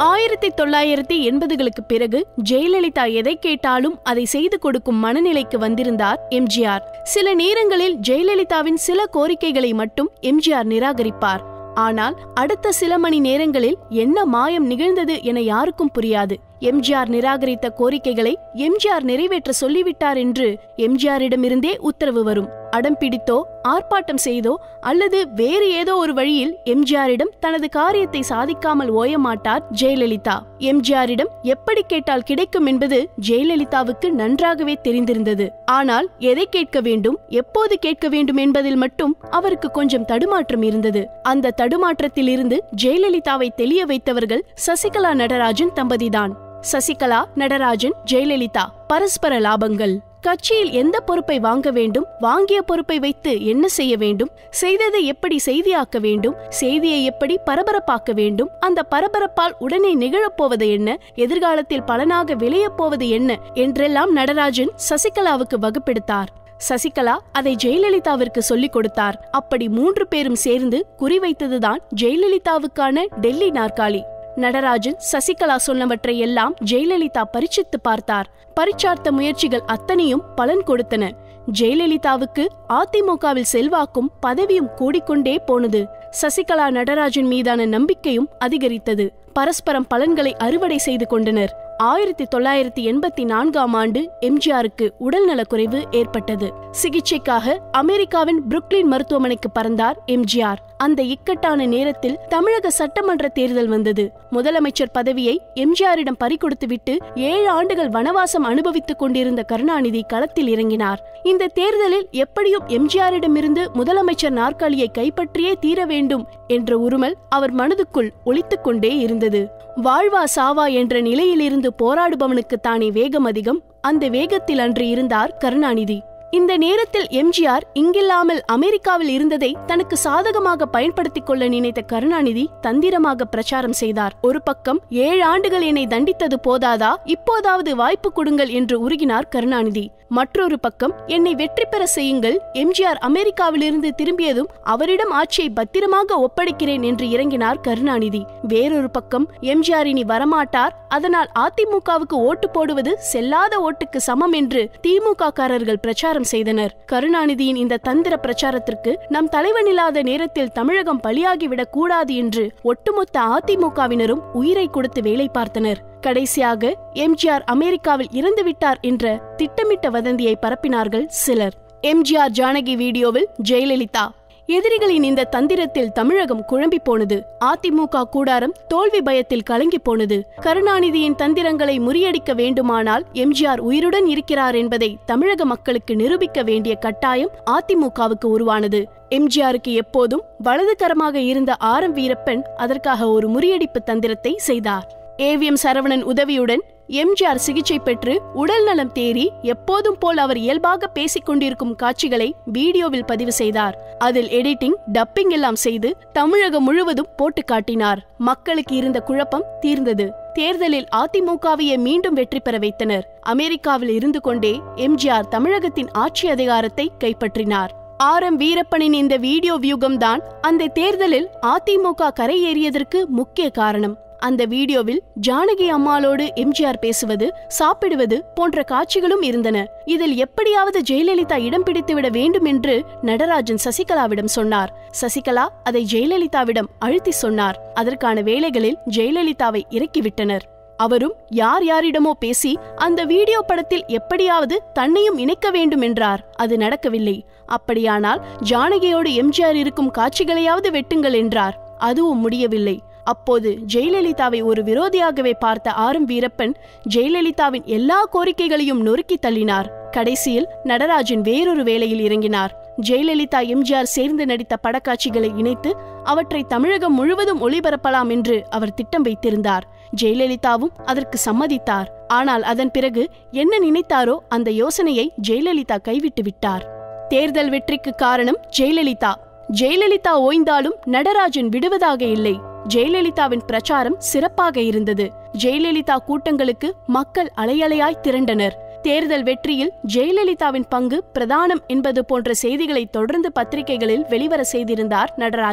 ஆயிரத்தி தொள்ளாயிரத்தி எண்பதுகளுக்கு பிறகு ஜெயலலிதா எதை கேட்டாலும் அதை செய்து கொடுக்கும் மனநிலைக்கு வந்திருந்தார் எம்ஜிஆர் சில நேரங்களில் ஜெயலலிதாவின் சில கோரிக்கைகளை மட்டும் எம்ஜிஆர் நிராகரிப்பார் ஆனால் அடுத்த சில மணி நேரங்களில் என்ன மாயம் நிகழ்ந்தது என யாருக்கும் புரியாது எம்ஜிஆர் நிராகரித்த கோரிக்கைகளை எம்ஜிஆர் நிறைவேற்ற சொல்லிவிட்டார் என்று எம்ஜிஆரிடமிருந்தே உத்தரவு வரும் அடம் பிடித்தோ ஆர்ப்பாட்டம் செய்தோ அல்லது வேறு ஏதோ ஒரு வழியில் எம்ஜிஆரிடம் தனது காரியத்தை சாதிக்காமல் ஓயமாட்டார் ஜெயலலிதா எம்ஜிஆரிடம் எப்படி கேட்டால் கிடைக்கும் என்பது ஜெயலலிதாவுக்கு நன்றாகவே தெரிந்திருந்தது ஆனால் எதை கேட்க வேண்டும் எப்போது கேட்க வேண்டும் என்பதில் மட்டும் அவருக்கு கொஞ்சம் தடுமாற்றம் இருந்தது அந்த தடுமாற்றத்தில் இருந்து ஜெயலலிதாவை தெளிய வைத்தவர்கள் சசிகலா நடராஜன் தம்பதிதான் சசிகலா நடராஜன் ஜெயலலிதா பரஸ்பர லாபங்கள் கட்சியில் எந்த பொறுப்பை வாங்க வேண்டும் வாங்கிய பொறுப்பை வைத்து என்ன செய்ய வேண்டும் செய்ததை எப்படி செய்தியாக்க வேண்டும் செய்தியை எப்படி பரபரப்பாக்க வேண்டும் அந்த பரபரப்பால் உடனே நிகழப்போவது என்ன எதிர்காலத்தில் பலனாக விளையப் போவது என்ன என்றெல்லாம் நடராஜன் சசிகலாவுக்கு வகுப்பெடுத்தார் சசிகலா அதை ஜெயலலிதாவிற்கு சொல்லிக் கொடுத்தார் அப்படி மூன்று பேரும் சேர்ந்து குறிவைத்ததுதான் ஜெயலலிதாவுக்கான டெல்லி நாற்காலி நடராஜன் சசிகலா சொன்னவற்றை எல்லாம் ஜெயலலிதா பரிச்சித்து பார்த்தார் பரிச்சார்த்த முயற்சிகள் அத்தனையும் பலன் கொடுத்தன ஜெயலலிதாவுக்கு அதிமுகவில் செல்வாக்கும் பதவியும் கூடிக்கொண்டே போனது சசிகலா நடராஜன் மீதான நம்பிக்கையும் அதிகரித்தது பரஸ்பரம் பலன்களை அறுவடை செய்து கொண்டனர் ஆயிரத்தி தொள்ளாயிரத்தி எண்பத்தி நான்காம் ஆண்டு எம்ஜிஆருக்கு உடல்நலக்குறைவு ஏற்பட்டது சிகிச்சைக்காக அமெரிக்காவின் புருக்லின் மருத்துவமனைக்கு பறந்தார் எம்ஜிஆர் அந்த இக்கட்டான நேரத்தில் தமிழக சட்டமன்ற தேர்தல் வந்தது முதலமைச்சர் பதவியை எம்ஜிஆரிடம் பறிகொடுத்துவிட்டு ஏழு ஆண்டுகள் வனவாசம் அனுபவித்துக் கொண்டிருந்த கருணாநிதி களத்தில் இறங்கினார் இந்த தேர்தலில் எப்படியும் எம்ஜிஆரிடமிருந்து முதலமைச்சர் நாற்காலியை கைப்பற்றியே தீர வேண்டும் என்ற உருமல் அவர் மனதுக்குள் ஒலித்துக் கொண்டே இருந்தது வாழ்வா சாவா என்ற நிலையிலிருந்து போராடுபவனுக்கு தானே வேகம் அதிகம் அந்த வேகத்தில் அன்று இருந்தார் கருணாநிதி இந்த நேரத்தில் எம்ஜிஆர் இங்கில்லாமல் அமெரிக்காவில் இருந்ததை தனக்கு சாதகமாக பயன்படுத்திக் கொள்ள நினைத்த கருணாநிதி தந்திரமாக பிரச்சாரம் செய்தார் ஒரு பக்கம் ஏழு ஆண்டுகள் என்னை தண்டித்தது போதாதா இப்போதாவது வாய்ப்பு கொடுங்கள் என்று உருகினார் கருணாநிதி மற்றொரு பக்கம் என்னை வெற்றி பெற செய்யுங்கள் எம்ஜிஆர் அமெரிக்காவிலிருந்து திரும்பியதும் அவரிடம் ஆட்சியை பத்திரமாக ஒப்படைக்கிறேன் என்று இறங்கினார் கருணாநிதி வேறொரு பக்கம் எம்ஜிஆர் இனி வரமாட்டார் அதனால் அதிமுகவுக்கு ஓட்டு போடுவது செல்லாத ஓட்டுக்கு சமம் என்று திமுக காரர்கள் பிரச்சாரம் செய்தனர் கருணாநிதியின் இந்த தந்திர பிரச்சாரத்திற்கு நம் தலைவன் இல்லாத நேரத்தில் தமிழகம் பலியாகிவிடக் கூடாது என்று ஒட்டுமொத்த அதிமுகவினரும் உயிரை கொடுத்து வேலை பார்த்தனர் கடைசியாக எம்ஜிஆர் அமெரிக்காவில் இறந்துவிட்டார் என்ற திட்டமிட்ட வதந்தியை பரப்பினார்கள் சிலர் எம்ஜிஆர் ஜானகி வீடியோவில் ஜெயலலிதா எதிரிகளின் இந்த தந்திரத்தில் தமிழகம் குழம்பி போனது அதிமுக கூடாரம் தோல்வி பயத்தில் கலங்கி போனது கருணாநிதியின் தந்திரங்களை முறியடிக்க வேண்டுமானால் எம்ஜிஆர் உயிருடன் இருக்கிறார் என்பதை தமிழக மக்களுக்கு நிரூபிக்க வேண்டிய கட்டாயம் அதிமுகவுக்கு உருவானது எம்ஜிஆருக்கு எப்போதும் வலதுகரமாக இருந்த ஆர் எம் வீரப்பன் அதற்காக ஒரு முறியடிப்பு தந்திரத்தை செய்தார் ஏவிஎம் சரவணன் உதவியுடன் எம்ஜிஆர் சிகிச்சை பெற்று உடல் நலம் தேறி எப்போதும் போல் அவர் இயல்பாக பேசிக் கொண்டிருக்கும் காட்சிகளை வீடியோவில் பதிவு செய்தார் அதில் எடிட்டிங் டப்பிங் எல்லாம் செய்து தமிழகம் முழுவதும் போட்டு காட்டினார் மக்களுக்கு இருந்த குழப்பம் தீர்ந்தது தேர்தலில் அதிமுகவையே மீண்டும் வெற்றி பெற வைத்தனர் அமெரிக்காவில் இருந்து கொண்டே எம்ஜிஆர் தமிழகத்தின் ஆட்சி அதிகாரத்தை கைப்பற்றினார் ஆர் எம் வீரப்பனின் இந்த வீடியோ வியூகம்தான் அந்த தேர்தலில் அதிமுக கரையேறியதற்கு முக்கிய காரணம் அந்த வீடியோவில் ஜானகி அம்மாளோடு எம்ஜிஆர் பேசுவது சாப்பிடுவது போன்ற காட்சிகளும் இருந்தன இதில் எப்படியாவது ஜெயலலிதா இடம் பிடித்துவிட வேண்டும் என்று நடராஜன் சசிகலாவிடம் சொன்னார் சசிகலா அதை ஜெயலலிதாவிடம் அழுத்தி சொன்னார் அதற்கான வேலைகளில் ஜெயலலிதாவை இறக்கிவிட்டனர் அவரும் யார் யாரிடமோ பேசி அந்த வீடியோ படத்தில் எப்படியாவது தன்னையும் இணைக்க வேண்டும் என்றார் அது நடக்கவில்லை அப்படியானால் ஜானகியோடு எம்ஜிஆர் இருக்கும் காட்சிகளையாவது வெட்டுங்கள் என்றார் அதுவும் முடியவில்லை அப்போது ஜெயலலிதாவை ஒரு விரோதியாகவே பார்த்த ஆர் எம் வீரப்பன் ஜெயலலிதாவின் எல்லா கோரிக்கைகளையும் நொறுக்கி தள்ளினார் கடைசியில் நடராஜன் வேறொரு வேலையில் இறங்கினார் ஜெயலலிதா எம்ஜிஆர் சேர்ந்து நடித்த படக்காட்சிகளை இணைத்து அவற்றை தமிழகம் முழுவதும் ஒளிபரப்பலாம் என்று அவர் திட்டம் வைத்திருந்தார் ஜெயலலிதாவும் அதற்கு சம்மதித்தார் ஆனால் அதன் பிறகு என்ன நினைத்தாரோ அந்த யோசனையை ஜெயலலிதா கைவிட்டு விட்டார் தேர்தல் வெற்றிக்கு காரணம் ஜெயலலிதா ஜெயலலிதா ஓய்ந்தாலும் நடராஜன் விடுவதாக இல்லை ஜெயலலிதாவின் பிரச்சாரம் சிறப்பாக இருந்தது ஜெயலலிதா கூட்டங்களுக்கு மக்கள் அலையலையாய் திரண்டனர் தேர்தல் வெற்றியில் ஜெயலலிதாவின் பங்கு பிரதானம் என்பது போன்ற செய்திகளை தொடர்ந்து பத்திரிகைகளில் வெளிவர செய்திருந்தார் நடராஜன்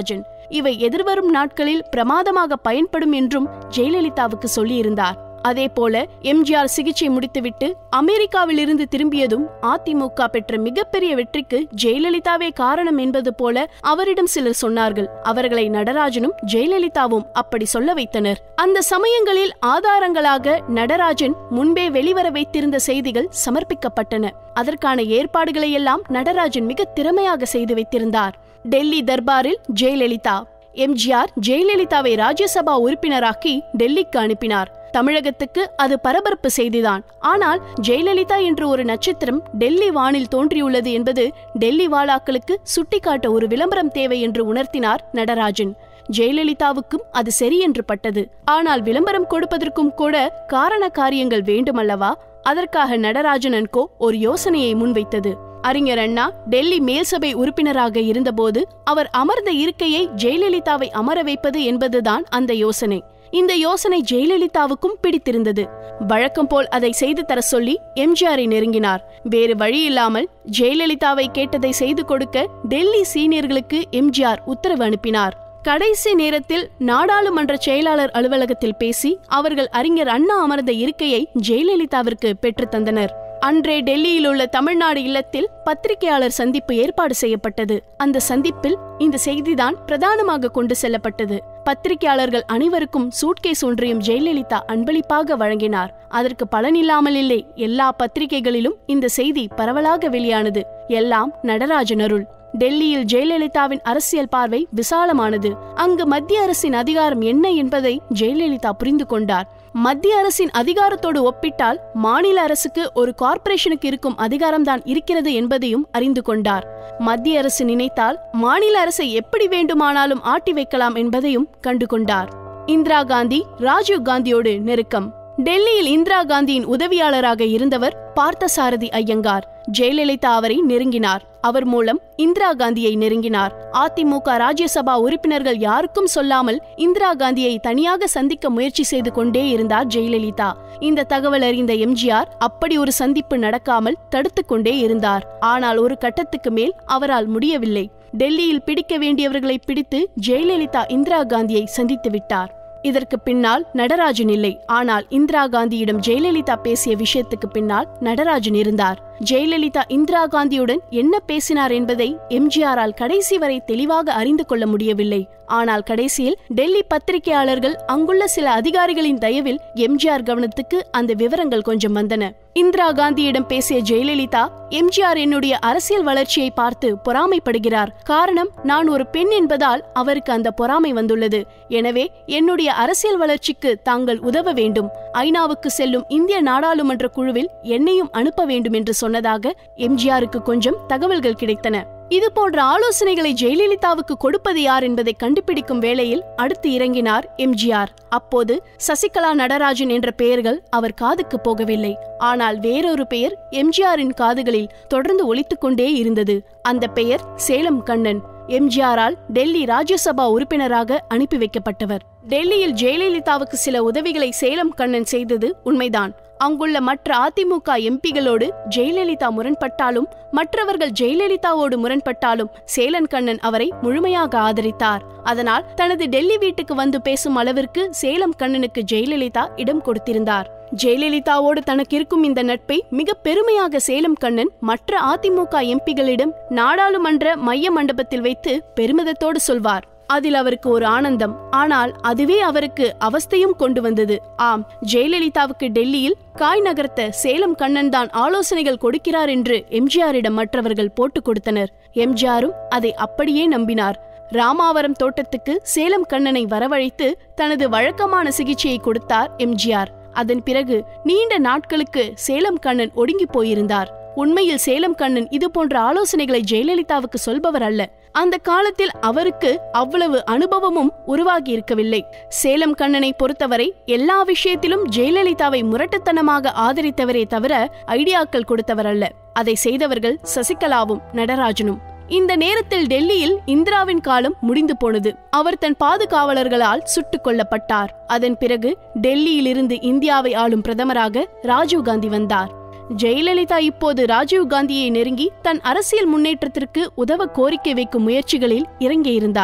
இவை எதிர்வரும் நாட்களில் பிரமாதமாக பயன்படும் என்றும் ஜெயலலிதாவுக்கு சொல்லியிருந்தார் அதேபோல எம்ஜிஆர் சிகிச்சை முடித்துவிட்டு அமெரிக்காவிலிருந்து திரும்பியதும் அதிமுக பெற்ற மிகப்பெரிய வெற்றிக்கு ஜெயலலிதாவே காரணம் என்பது போல அவரிடம் சிலர் சொன்னார்கள் அவர்களை நடராஜனும் ஜெயலலிதாவும் அப்படி சொல்ல வைத்தனர் அந்த சமயங்களில் ஆதாரங்களாக நடராஜன் முன்பே வெளிவர வைத்திருந்த செய்திகள் சமர்ப்பிக்கப்பட்டன அதற்கான ஏற்பாடுகளை எல்லாம் நடராஜன் மிக திறமையாக செய்து வைத்திருந்தார் டெல்லி தர்பாரில் ஜெயலலிதா எம்ஜிஆர் ஜெயலலிதாவை ராஜ்யசபா உறுப்பினராக்கி டெல்லிக்கு அனுப்பினார் தமிழகத்துக்கு அது பரபரப்பு செய்திதான் ஆனால் ஜெயலலிதா என்ற ஒரு நட்சத்திரம் டெல்லி வானில் தோன்றியுள்ளது என்பது டெல்லி வாளாக்களுக்கு சுட்டிக்காட்ட ஒரு விளம்பரம் தேவை என்று உணர்த்தினார் நடராஜன் ஜெயலலிதாவுக்கும் அது சரி என்று பட்டது ஆனால் விளம்பரம் கொடுப்பதற்கும் கூட காரண காரியங்கள் வேண்டுமல்லவா அதற்காக நடராஜன் அன்கோ ஒரு யோசனையை முன்வைத்தது அறிஞர் அண்ணா டெல்லி மேல்சபை உறுப்பினராக இருந்தபோது அவர் அமர்ந்த இருக்கையை ஜெயலலிதாவை அமர வைப்பது என்பதுதான் அந்த யோசனை இந்த யோசனை ஜெயலலிதாவுக்கும் பிடித்திருந்தது வழக்கம் போல் அதை செய்து தர சொல்லி எம்ஜிஆரை நெருங்கினார் வேறு வழி இல்லாமல் ஜெயலலிதாவை கேட்டதை செய்து கொடுக்க டெல்லி சீனியர்களுக்கு எம்ஜிஆர் உத்தரவு அனுப்பினார் கடைசி நேரத்தில் நாடாளுமன்ற செயலாளர் அலுவலகத்தில் பேசி அவர்கள் அறிஞர் அண்ணா அமர்ந்த இருக்கையை ஜெயலலிதாவிற்கு பெற்றுத் தந்தனர் அன்றே டெல்லியில் உள்ள தமிழ்நாடு இல்லத்தில் பத்திரிகையாளர் சந்திப்பு ஏற்பாடு செய்யப்பட்டது அந்த சந்திப்பில் இந்த செய்திதான் பிரதானமாக கொண்டு செல்லப்பட்டது பத்திரிகையாளர்கள் அனைவருக்கும் சூட்கேஸ் ஒன்றையும் ஜெயலலிதா அன்பளிப்பாக வழங்கினார் அதற்கு பலனில்லாமல் இல்லை எல்லா பத்திரிகைகளிலும் இந்த செய்தி பரவலாக வெளியானது எல்லாம் நடராஜன் அருள் டெல்லியில் ஜெயலலிதாவின் அரசியல் பார்வை விசாலமானது அங்கு மத்திய அரசின் அதிகாரம் என்ன என்பதை ஜெயலலிதா புரிந்து கொண்டார் மத்திய அரசின் அதிகாரத்தோடு ஒப்பிட்டால் மாநில அரசுக்கு ஒரு கார்ப்பரேஷனுக்கு இருக்கும் அதிகாரம்தான் இருக்கிறது என்பதையும் அறிந்து கொண்டார் மத்திய அரசு நினைத்தால் மாநில அரசை எப்படி வேண்டுமானாலும் ஆட்டி வைக்கலாம் என்பதையும் கண்டு கொண்டார் இந்திரா காந்தி ராஜீவ் காந்தியோடு நெருக்கம் டெல்லியில் இந்திரா காந்தியின் உதவியாளராக இருந்தவர் பார்த்தசாரதி ஐயங்கார் ஜெயலலிதா அவரை நெருங்கினார் அவர் மூலம் இந்திரா காந்தியை நெருங்கினார் அதிமுக ராஜ்யசபா உறுப்பினர்கள் யாருக்கும் சொல்லாமல் இந்திரா காந்தியை தனியாக சந்திக்க முயற்சி செய்து கொண்டே இருந்தார் ஜெயலலிதா இந்த தகவல் அறிந்த எம்ஜிஆர் அப்படி ஒரு சந்திப்பு நடக்காமல் தடுத்துக் கொண்டே இருந்தார் ஆனால் ஒரு கட்டத்துக்கு மேல் அவரால் முடியவில்லை டெல்லியில் பிடிக்க வேண்டியவர்களை பிடித்து ஜெயலலிதா இந்திரா காந்தியை சந்தித்து விட்டார் இதற்கு பின்னால் நடராஜன் இல்லை ஆனால் இந்திரா காந்தியிடம் ஜெயலலிதா பேசிய விஷயத்துக்கு பின்னால் நடராஜன் இருந்தார் ஜெயலலிதா இந்திரா காந்தியுடன் என்ன பேசினார் என்பதை எம்ஜிஆரால் கடைசி வரை தெளிவாக அறிந்து கொள்ள முடியவில்லை ஆனால் கடைசியில் டெல்லி பத்திரிகையாளர்கள் அங்குள்ள சில அதிகாரிகளின் தயவில் எம்ஜிஆர் கவனத்துக்கு அந்த விவரங்கள் கொஞ்சம் வந்தன இந்திரா காந்தியிடம் பேசிய ஜெயலலிதா எம்ஜிஆர் என்னுடைய அரசியல் வளர்ச்சியை பார்த்து பொறாமைப்படுகிறார் காரணம் நான் ஒரு பெண் என்பதால் அவருக்கு அந்த பொறாமை வந்துள்ளது எனவே என்னுடைய அரசியல் வளர்ச்சிக்கு தாங்கள் உதவ வேண்டும் ஐநாவுக்கு செல்லும் இந்திய நாடாளுமன்ற குழுவில் என்னையும் அனுப்ப வேண்டும் என்று சொன்னதாக எம்ஜிஆருக்கு கொஞ்சம் தகவல்கள் கிடைத்தன இது போன்ற ஆலோசனைகளை ஜெயலலிதாவுக்கு கொடுப்பது யார் என்பதை கண்டுபிடிக்கும் வேளையில் அடுத்து இறங்கினார் எம்ஜிஆர் அப்போது சசிகலா நடராஜன் என்ற பெயர்கள் அவர் காதுக்கு போகவில்லை ஆனால் வேறொரு பெயர் எம்ஜிஆரின் காதுகளில் தொடர்ந்து ஒலித்துக் கொண்டே இருந்தது அந்த பெயர் சேலம் கண்ணன் எம்ஜிஆரால் டெல்லி ராஜ்யசபா உறுப்பினராக அனுப்பி வைக்கப்பட்டவர் டெல்லியில் ஜெயலலிதாவுக்கு சில உதவிகளை சேலம் கண்ணன் செய்தது உண்மைதான் அங்குள்ள மற்ற அதிமுக எம்பிகளோடு ஜெயலலிதா முரண்பட்டாலும் மற்றவர்கள் ஜெயலலிதாவோடு முரண்பட்டாலும் சேலன் கண்ணன் அவரை முழுமையாக ஆதரித்தார் அதனால் தனது டெல்லி வீட்டுக்கு வந்து பேசும் அளவிற்கு சேலம் கண்ணனுக்கு ஜெயலலிதா இடம் கொடுத்திருந்தார் ஜெயலலிதாவோடு தனக்கு இருக்கும் இந்த நட்பை மிக பெருமையாக சேலம் கண்ணன் மற்ற அதிமுக எம்பிகளிடம் நாடாளுமன்ற மைய மண்டபத்தில் வைத்து பெருமிதத்தோடு சொல்வார் அதில் அவருக்கு ஒரு ஆனந்தம் ஆனால் அதுவே அவருக்கு அவஸ்தையும் கொண்டு வந்தது ஆம் ஜெயலலிதாவுக்கு டெல்லியில் காய் நகர்த்த சேலம் கண்ணன் தான் ஆலோசனைகள் கொடுக்கிறார் என்று எம்ஜிஆரிடம் மற்றவர்கள் போட்டுக் கொடுத்தனர் எம்ஜிஆரும் அதை அப்படியே நம்பினார் ராமாவரம் தோட்டத்துக்கு சேலம் கண்ணனை வரவழைத்து தனது வழக்கமான சிகிச்சையை கொடுத்தார் எம்ஜிஆர் அதன் பிறகு நீண்ட நாட்களுக்கு சேலம் கண்ணன் ஒடுங்கி போயிருந்தார் உண்மையில் சேலம் கண்ணன் இது போன்ற ஆலோசனைகளை ஜெயலலிதாவுக்கு சொல்பவர் அல்ல அந்த காலத்தில் அவருக்கு அவ்வளவு அனுபவமும் உருவாகி இருக்கவில்லை சேலம் கண்ணனை பொறுத்தவரை எல்லா விஷயத்திலும் ஜெயலலிதாவை முரட்டுத்தனமாக ஆதரித்தவரே தவிர ஐடியாக்கள் கொடுத்தவர் அல்ல அதை செய்தவர்கள் சசிகலாவும் நடராஜனும் இந்த நேரத்தில் டெல்லியில் இந்திராவின் காலம் முடிந்து போனது அவர் தன் பாதுகாவலர்களால் சுட்டுக் கொல்லப்பட்டார் அதன் பிறகு டெல்லியிலிருந்து இந்தியாவை ஆளும் பிரதமராக ராஜீவ்காந்தி வந்தார் ஜெயலலிதா இப்போது ராஜீவ் காந்தியை நெருங்கி தன் அரசியல் முன்னேற்றத்திற்கு உதவ கோரிக்கை வைக்கும் முயற்சிகளில் இறங்கியிருந்தார்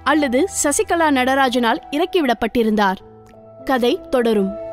அல்லது சசிகலா நடராஜனால் இறக்கிவிடப்பட்டிருந்தார் கதை தொடரும்